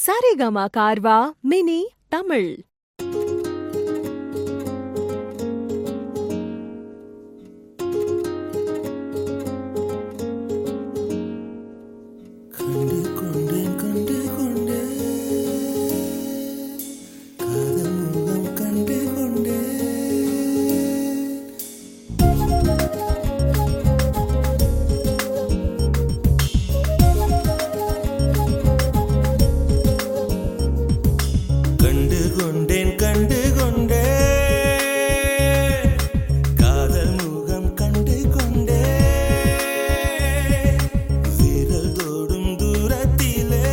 Saregama கார்வா mini Tamil கண்டு கொண்டேன் கண்டு கொண்டேன் காதல் முகம் கண்டு கொண்டேன் கண்டு கொண்டேன் கண்டு கொண்டேன் காதல் முகம் கண்டு கொண்டேன் விரல் தோடும் தூரத்திலே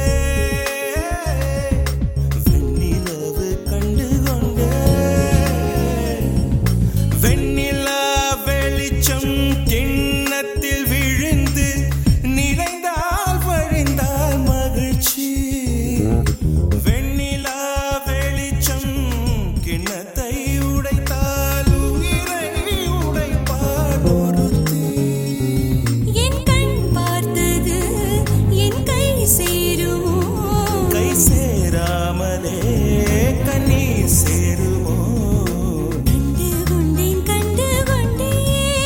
வெண்ணிலவு கண்டு கொண்டேன் வெண்ணிலா வெளிச்சம் கிண்ணத்தில் விழுந்து நிறைந்தால் வழிந்தால் மகிழ்ச்சி வெண்ணிலா வெளிச்சம் கிண்ணத்தை உடைத்தால் உயிரை உடைப்பாள் ஒருத்தி என் கண் பார்த்தது என் கை சேருமோ கை சேராமலே கண்ணீர் சேருமோ கண்டு கொண்டேன் கண்டு கொண்டேன்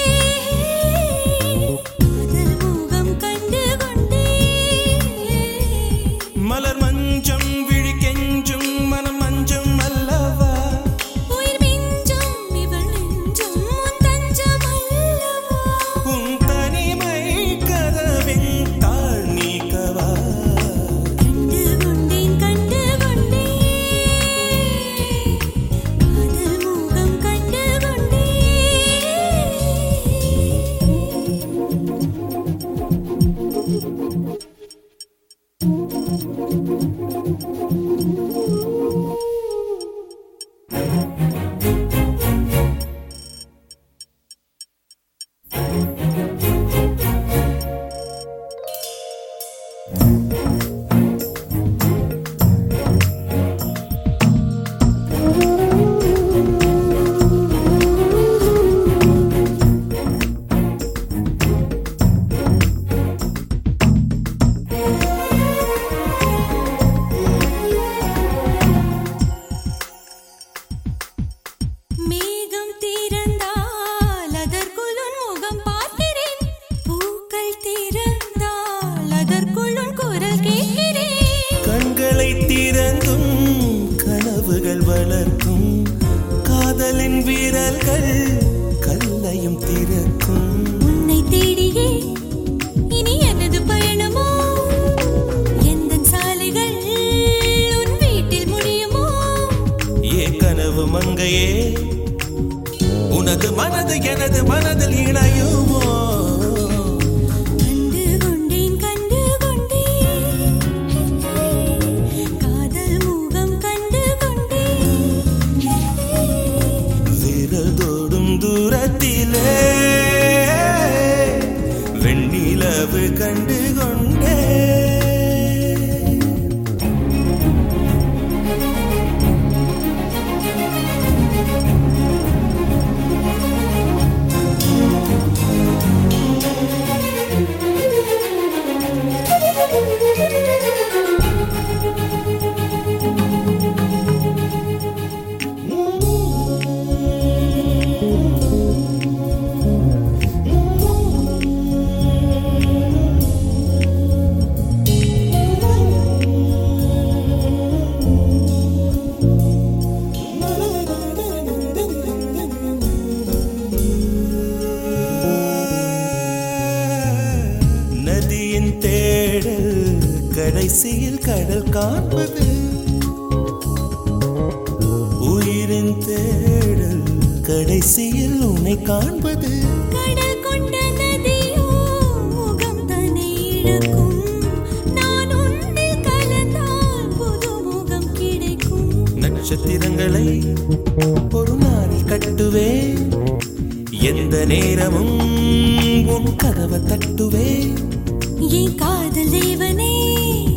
காதல் முகம் கண்டு கொண்டேன் மலர் மஞ்சம் விழி கெஞ்சும் மனம் மஞ்சம் அல்லவா உயிர் மிஞ்சும் இவள் நெஞ்சும் உன் தஞ்சம் அல்லவா உன் தனிமை கதவின் தாழ் நீக்கவா கண்டு கொண்டேன் கண்டு கொண்டேன் காதல் முகம் கண்டு கொண்டேன் மேகம் திறந்தால் அதற்குள் உன் முகம் பார்க்கிறேன் பூக்கள் திறந்தால் அதற்குள் உன் குரல் கேட்கிறேன் கண்களை திறந்தும் கனவுகள் வளர்க்கும் காதலின் வீரர்கள் கல்லையும் திறக்கும் உன்னை தேடியே இனி எனது பயணமோ எந்த சாலைகள் உன் வீட்டில் முடியுமோ ஏ கனவு மங்கையே உனது மனது எனது மனதில் இணையுமோ கண்டு கொண்டேன் கண்டு கொண்டேன் காதல் முகம் கண்டு கொண்டேன் விரல் தோடும் தூரத்திலே வெண்ணிலவு கண்டு கொண்டே நதியின் தேடல் கடைசியில் கடல் காண்பது உயிரின் தேடல் கடைசியில் உன்னை காண்பது கடல் கொண்ட நதியோ முகம் தன்னை இழக்கும் நான் உன்னில் கலந்தால் புது முகம் கிடைக்கும் நட்சத்திரங்களை ஒரு நாளில் கட்டுவேன் எந்த நேரமும் உன் கதவை தட்டுவேன் என் காதல் தேவனே